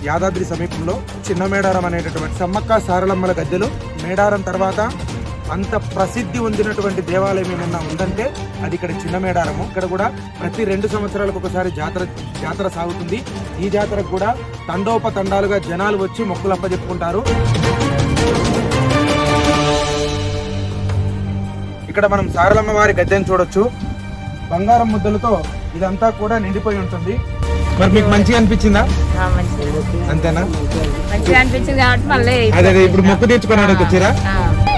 యాదాద్రి సమీపంలో చిన్న మేడారం అనేటటువంటి సమ్మక్క సారలమ్మల గద్దెలు మేడారం తర్వాత అంత ప్రసిద్ధి పొందినటువంటి దేవాలయం ఏమన్నా ఉందంటే అది ఇక్కడ చిన్న మేడారము ఇక్కడ కూడా ప్రతి రెండు సంవత్సరాలకు ఒకసారి జాతర జాతర సాగుతుంది ఈ జాతరకు కూడా తండోపతండాలుగా జనాలు వచ్చి మొక్కులు అప్పచెప్పుకుంటారు ఇక్కడ మనం సారలమ్మ వారి గద్దెను చూడొచ్చు బంగారం ముద్దలతో ఇదంతా కూడా నిండిపోయి ఉంటుంది మరి మీకు మంచిగా అనిపించిందా ఆ, మంచిగా అంతేనా మంచిగా అనిపించింది కాబట్టి మళ్ళీ అదే అదే ఇప్పుడు మొక్కు తీర్చుకోవడానికి వచ్చారా ఆ.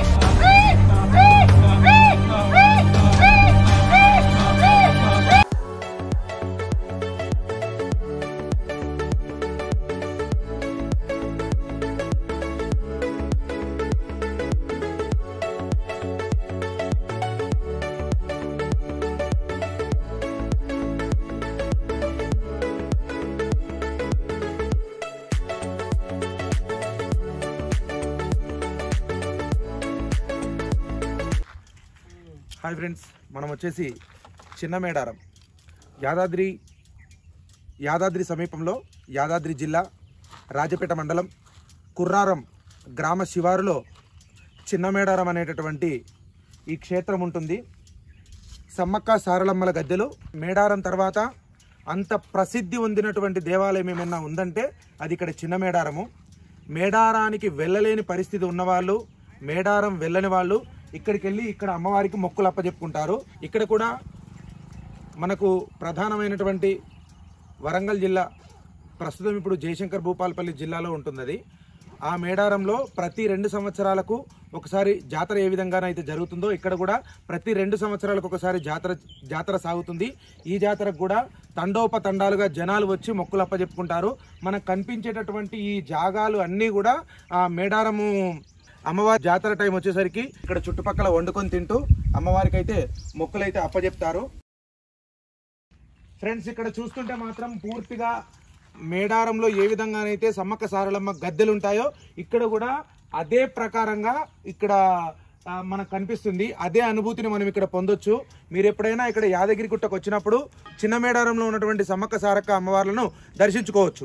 హాయ్ ఫ్రెండ్స్ మనం వచ్చేసి చిన్న మేడారం యాదాద్రి యాదాద్రి సమీపంలో యాదాద్రి జిల్లా రాజపేట మండలం కుర్రారం గ్రామ శివారులో చిన్న మేడారం అనేటటువంటి ఈ క్షేత్రం ఉంటుంది సమ్మక్క సారలమ్మల గద్దెలు మేడారం తర్వాత అంత ప్రసిద్ధి పొందినటువంటి దేవాలయం ఏమైనా ఉందంటే అది ఇక్కడ చిన్న మేడారము మేడారానికి వెళ్ళలేని పరిస్థితి ఉన్నవాళ్ళు మేడారం వెళ్ళని వాళ్ళు ఇక్కడికి వెళ్ళి ఇక్కడ అమ్మవారికి మొక్కులు అప్పచెప్పుకుంటారు ఇక్కడ కూడా మనకు ప్రధానమైనటువంటి వరంగల్ జిల్లా ప్రస్తుతం ఇప్పుడు జయశంకర్ భూపాలపల్లి జిల్లాలో ఉంటుంది అది ఆ మేడారంలో ప్రతి రెండు సంవత్సరాలకు ఒకసారి జాతర ఏ విధంగానైతే జరుగుతుందో ఇక్కడ కూడా ప్రతి రెండు సంవత్సరాలకు ఒకసారి జాతర జాతర సాగుతుంది ఈ జాతరకు కూడా తండోపతండాలుగా జనాలు వచ్చి మొక్కులు అప్పచెప్పుకుంటారు మనకు కనిపించేటటువంటి ఈ జాగాలు అన్నీ కూడా ఆ మేడారము అమ్మవారి జాతర టైం వచ్చేసరికి ఇక్కడ చుట్టుపక్కల వండుకొని తింటూ అమ్మవారికి అయితే మొక్కులు అయితే అప్పచెప్తారు ఫ్రెండ్స్ ఇక్కడ చూస్తుంటే మాత్రం పూర్తిగా మేడారంలో ఏ విధంగానైతే సమ్మక్క సారలమ్మ గద్దెలు ఉంటాయో ఇక్కడ కూడా అదే ప్రకారంగా ఇక్కడ ఆ, మనకు కనిపిస్తుంది అదే అనుభూతిని మనం ఇక్కడ పొందొచ్చు మీరు ఎప్పుడైనా ఇక్కడ యాదగిరి గుట్టకు వచ్చినప్పుడు చిన్న మేడారంలో ఉన్నటువంటి సమ్మక్క సారక్క అమ్మవార్లను దర్శించుకోవచ్చు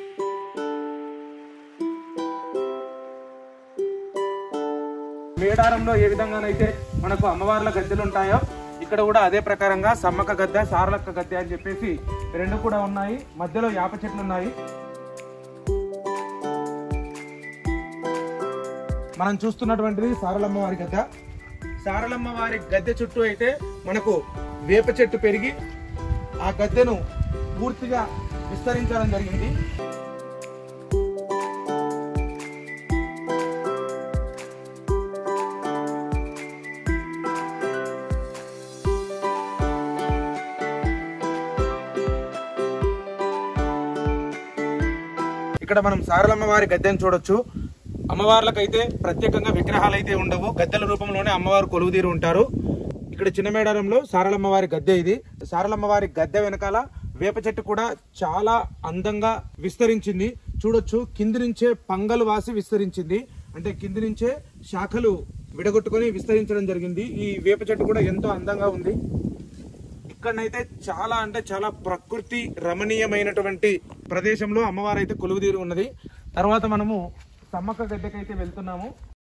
మేడారంలో ఏ విధంగానైతే మనకు అమ్మవార్ల గద్దెలు ఉంటాయో ఇక్కడ కూడా అదే ప్రకారంగా సమ్మక్క గద్దె సారలక్క గద్దె అని చెప్పేసి రెండు కూడా ఉన్నాయి మధ్యలో యాప చెట్లు ఉన్నాయి మనం చూస్తున్నటువంటిది సారలమ్మ వారి గద్దె సారలమ్మ వారి గద్దె చుట్టూ అయితే మనకు వేప చెట్టు పెరిగి ఆ గద్దెను పూర్తిగా విస్తరించడం జరిగింది ఇక్కడ మనం సారలమ్మ వారి గద్దెను చూడొచ్చు అమ్మవార్లకైతే ప్రత్యేకంగా విగ్రహాలు అయితే ఉండవు గద్దెల రూపంలోనే అమ్మవారు కొలువుదీరు ఉంటారు ఇక్కడ చిన్న మేడారంలో సారలమ్మ వారి గద్దె ఇది సారలమ్మ వారి గద్దె వెనకాల వేప చెట్టు కూడా చాలా అందంగా విస్తరించింది చూడొచ్చు కింది నుంచే పంగలు వాసి విస్తరించింది అంటే కింది నుంచే శాఖలు విడగొట్టుకొని విస్తరించడం జరిగింది ఈ వేప చెట్టు కూడా ఎంతో అందంగా ఉంది ఇక్కడనైతే చాలా అంటే చాలా ప్రకృతి రమణీయమైనటువంటి ప్రదేశంలో అమ్మవారు అయితే కొలువుదీరి ఉన్నది తర్వాత మనము సమ్మక్క గడ్డకైతే వెళ్తున్నాము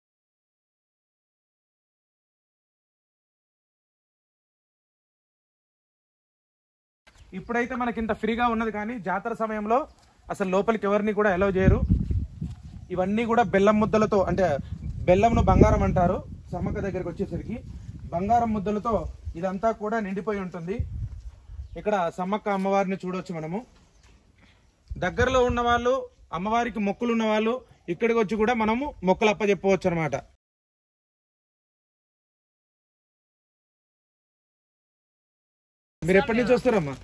ఇప్పుడైతే మనకి ఇంత ఫ్రీగా ఉన్నది కానీ జాతర సమయంలో అసలు లోపలికి ఎవరిని కూడా అలౌ చేయరు ఇవన్నీ కూడా బెల్లం ముద్దలతో అంటే బెల్లంను బంగారం అంటారు సమ్మక్క దగ్గరికి వచ్చేసరికి బంగారం ముద్దలతో ఇదంతా కూడా నిండిపోయి ఉంటుంది ఇక్కడ సమ్మక్క అమ్మవారిని చూడొచ్చు మనము దగ్గరలో ఉన్న వాళ్ళు అమ్మవారికి మొక్కులు ఉన్న వాళ్ళు ఇక్కడికి వచ్చి కూడా మనము మొక్కలు అప్పచెప్పవచ్చు అనమాట మీరు ఎప్పటి నుంచి వస్తారమ్మా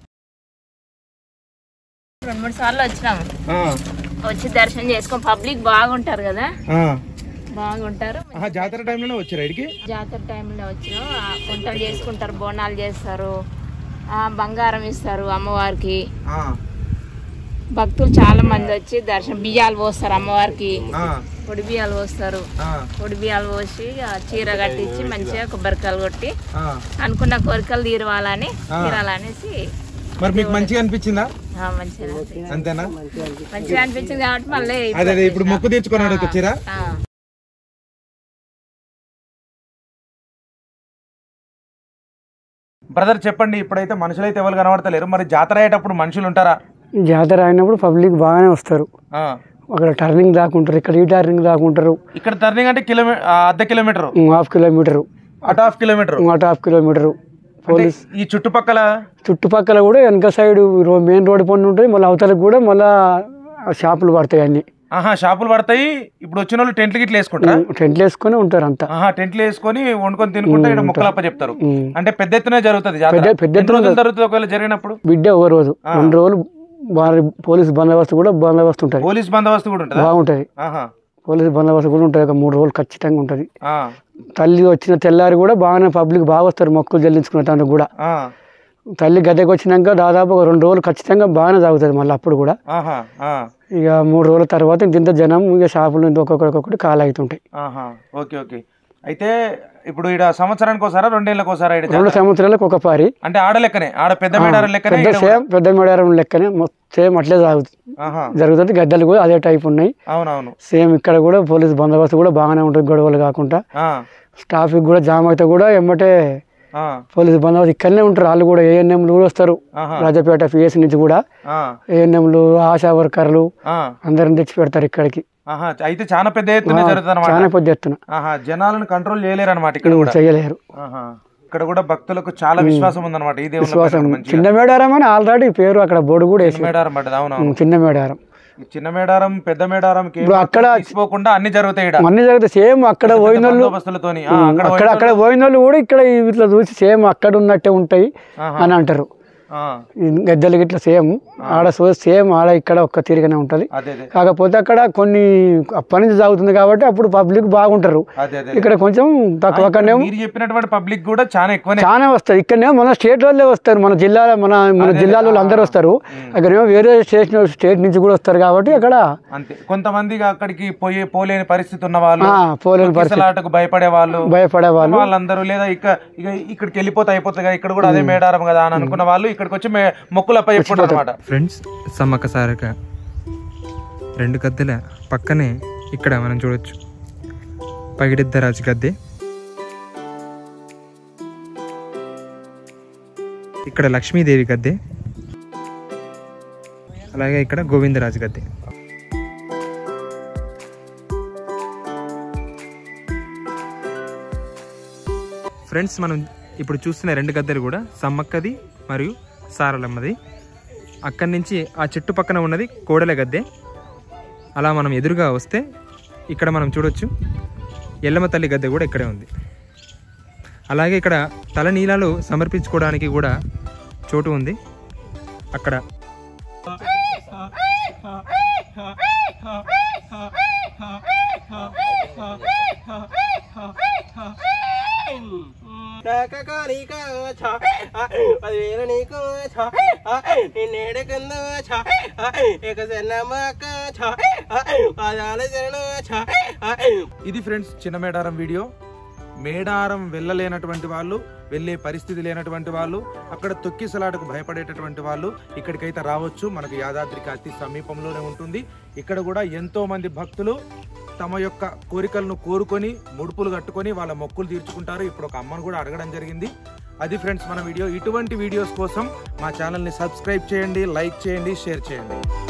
రెండు మూడు సార్లు వచ్చినాము ఆ, వచ్చి దర్శనం చేసుకొని పబ్లిక్ బాగుంటారు కదా ఆ. బాగుంటారు ఆహా, జాతర టైంలోనే వచ్చారు ఇడికి జాతర టైంలో వచ్చినాం ఆ, వంటలు చేసుకుంటారు బోనాలు చేస్తారు ఆ, బంగారం ఇస్తారు అమ్మవారికి భక్తులు చాలా మంది వచ్చి దర్శనం బియ్యాలు పోస్తారు అమ్మవారికి పొడి బియ్యాలు పోస్తారు పొడి బియ్యాలు పోసి ఆ చీర కట్టించి మంచిగా కొబ్బరికాయలు కొట్టి అనుకున్న కోరికలు తీరవాలని తీరాలనేసి మరి మీకు మంచిగా అనిపించిందా ఆ, మంచిగా అనిపించింది. అంతేనా మంచిగా అనిపించింది కాబట్టి మళ్ళీ అదే అదే ఇప్పుడు మొక్కు తీర్చుకోవడానికి వచ్చారా ఆ. బ్రదర్ చెప్పండి ఇప్పుడైతే మనుషులైతే ఎవరు కనబడతలేరు మరి జాతర అయ్యేటప్పుడు మనుషులు ఉంటారా జాతర అయినప్పుడు పబ్లిక్ బాగానే వస్తారు ఆ. అక్కడ టర్నింగ్ దాకుంటారు ఇక్కడ ఈ టర్నింగ్ దాకుంటారు ఇక్కడ టర్నింగ్ అంటే కిలోమీటర్ అర్ధ కిలోమీటర్ హాఫ్ కిలోమీటరు అట్ హాఫ్ కిలోమీటర్ అటు హాఫ్ కిలోమీటరు పోలీస్ ఈ చుట్టుపక్కల చుట్టుపక్కల కూడా వెనక సైడ్ మెయిన్ రోడ్ పని ఉంటుంది మళ్ళీ అవతలకు కూడా మళ్ళీ షాపులు పడతాయి అన్ని ఆహా షాపులు పడతాయి ఇప్పుడు వచ్చిన వాళ్ళు టెంట్లు గిట్లు వేసుకుంటారా టెంట్లు వేసుకొని ఉంటారు అంతా ఆహా టెంట్లు వేసుకొని వండుకొని తినుకుంటా ఇక్కడ మొక్కలప్ప చెప్తారు ఉమ్. అంటే పెద్ద ఎత్తున జరుగుతుంది జాతర పెద్ద- పెద్ద ఎన్ని రోజులు జరుగుతుంది ఒకవేళ జరిగినప్పుడు బిడ్డ ఒక రోజు రెండు రోజులు భారీ పోలీస్ బందోబస్తు కూడా బందోబస్తు ఉంటుంది పోలీస్ బందోబస్తు కూడా ఉంటుందా బాగుంటుంది ఆహా పోలీస్ బందోబస్తు కూడా ఉంటుంది ఒక మూడు రోజులు ఖచ్చితంగా ఉంటుంది ఆ, తల్లి వచ్చిన తెల్లారి కూడా బాగానే పబ్లిక్ బాగా వస్తారు మొక్కులు చెల్లించుకునే దానికి కూడా ఆ, తల్లి గద్దెకి వచ్చినాక దాదాపు ఒక రెండు రోజులు ఖచ్చితంగా బాగానే తాగుతుంది మళ్ళీ అప్పుడు కూడా ఆహా ఆ, ఇక మూడు రోజుల తర్వాత ఇంత జనం ఇక షాపులు ఇంత ఒక్కొక్కటి ఒక్కొక్కటి కాలు అవుతుంటాయి ఆహా ఓకే ఓకే అయితే ఇప్పుడు ఇక్కడ సంవత్సరానికి ఒకసారా రెండేళ్ళకి ఒకసారా ఈడ జాతర? రెండు సంవత్సరాలకు ఒక పారి అంటే ఆడ లెక్కనే ఆడ పెద్ద మేడారం లెక్కనే పెద్ద ఈడ సేమ్ పెద్ద మేడారం లెక్కనే మొ- సేమ్ అట్లే సాగుతుంది ఆహా జరుగుతుంది గద్దెలు కూడా అదే టైప్ ఉన్నాయి అవునవును సేమ్ ఇక్కడ కూడా పోలీస్ బందోబస్తు కూడా బాగానే ఉంటుంది గొడవలు కాకుండా ఆ, ట్రాఫిక్ కూడా జామ్ అయితే కూడా ఎమ్మటే ఆ, పోలీస్ బందోబస్తు ఇక్కడనే ఉంటారు వాళ్ళు కూడా ఏఎన్ఎంలు కూడా వస్తారు ఆహా రాజపేట పిఎస్ నుంచి కూడా ఆ, ఏఎన్ఎంలు ఆశా వర్కర్లు ఆ, అందరిని తెచ్చి పెడతారు ఇక్కడికి ఆహా అయితే చాలా పెద్ద ఎత్తున జరుగుతుంది అనమాట చాలా పెద్ద ఎత్తున ఆహా జనాలను కంట్రోల్ చేయలేరు అనమాట ఇక్కడ కూడా చేయలేరు ఆహా. ఇక్కడ కూడా భక్తులకు చాలా విశ్వాసం ఉందన్నమాట ఈ దేవుని విశ్వాసం మంచిగా చిన్న మేడారం అని ఆల్రెడీ పేరు అక్కడ బోర్డు కూడా వేసి మేడారం పడ్డది అవునవును చిన్న మేడారం ఈ చిన్న మేడారం పెద్ద మేడారం అక్కడ తీసుకోకుండా అన్ని జరుగుతాయి ఈడ. అన్నీ జరిగితే సేమ్ అక్కడ పోయిన వాళ్ళు బందోబస్తులతోని ఆ, అక్కడ అక్కడ అక్కడ పోయిన వాళ్ళు కూడా ఇక్కడ ఇట్లా చూసి సేమ్ అక్కడ ఉన్నట్టే ఉంటాయి ఆహా. అని అంటారు ఆ, ఈ గద్దెలు గిట్ల సేమ్ ఆడ సో సేమ్ ఆడ ఇక్కడ ఒక్క తీరుగానే ఉంటది అదే అదే కాకపోతే అక్కడ కొన్ని అప్పటి నుంచి సాగుతుంది కాబట్టి అప్పుడు పబ్లిక్ బాగుంటారు అదే అదే ఇక్కడ కొంచెం తక్కువ అక్కడనే మీరు చెప్పినటువంటి పబ్లిక్ కూడా చాలా ఎక్కువనే చాలా వస్తారు ఇక్కడనే మన స్టేట్ వాళ్ళే వస్తారు మన జిల్లా మన మన జిల్లాల వాళ్ళు అందరూ వస్తారు అక్కడేమో వేరే స్టేట్ స్టేట్ నుంచి కూడా వస్తారు కాబట్టి అక్కడ అంతే కొంతమంది అక్కడికి పోయి పోలేని పరిస్థితి ఉన్న వాళ్ళు ఆ, పోలేని పరిస్థితి ఆటకు భయపడే వాళ్ళు భయపడే వాళ్ళు వాళ్ళందరూ లేదా ఇక ఇక ఇక్కడికి వెళ్ళిపోతే అయిపోతుంది కదా ఇక్కడ కూడా అదే మేడారం కదా అని అనుకున్న వాళ్ళు ఇక్కడికి వచ్చి మే- మొక్కులు అప్ప చెప్పుకుంటారు అనమాట ఫ్రెండ్స్ సమ్మక్క సారక రెండు గద్దెల పక్కనే ఇక్కడ మనం చూడొచ్చు పగిడిద్దరాజు గద్దె ఇక్కడ లక్ష్మీదేవి గద్దె అలాగే ఇక్కడ గోవిందరాజు గద్దె ఫ్రెండ్స్ మనం ఇప్పుడు చూస్తున్న రెండు గద్దెలు కూడా సమ్మక్కది మరియు సారలమ్మది అక్కడి నుంచి ఆ చెట్టు పక్కన ఉన్నది కోడెల గద్దె అలా మనం ఎదురుగా వస్తే ఇక్కడ మనం చూడొచ్చు ఎల్లమ్మ తల్లి గద్దె కూడా ఇక్కడే ఉంది అలాగే ఇక్కడ తల నీలాలు సమర్పించుకోవడానికి కూడా చోటు ఉంది అక్కడ పదివేల నీకు నిన్నేడుకుందో ఇక సెన్నమ్మక్క పదాల శరణు ఇది ఫ్రెండ్స్ చిన్న మేడారం వీడియో మేడారం వెళ్ళలేనటువంటి వాళ్ళు వెళ్ళే పరిస్థితి లేనటువంటి వాళ్ళు అక్కడ తొక్కిసలాటకు భయపడేటటువంటి వాళ్ళు ఇక్కడికైతే రావచ్చు మనకు యాదాద్రికి అతి సమీపంలోనే ఉంటుంది ఇక్కడ కూడా ఎంతో మంది భక్తులు తమ యొక్క కోరికలను కోరుకొని ముడుపులు కట్టుకొని వాళ్ళ మొక్కులు తీర్చుకుంటారు ఇప్పుడు ఒక అమ్మను కూడా అడగడం జరిగింది అది ఫ్రెండ్స్ మన వీడియో ఇటువంటి వీడియోస్ కోసం మా ఛానల్ని సబ్స్క్రైబ్ చేయండి లైక్ చేయండి షేర్ చేయండి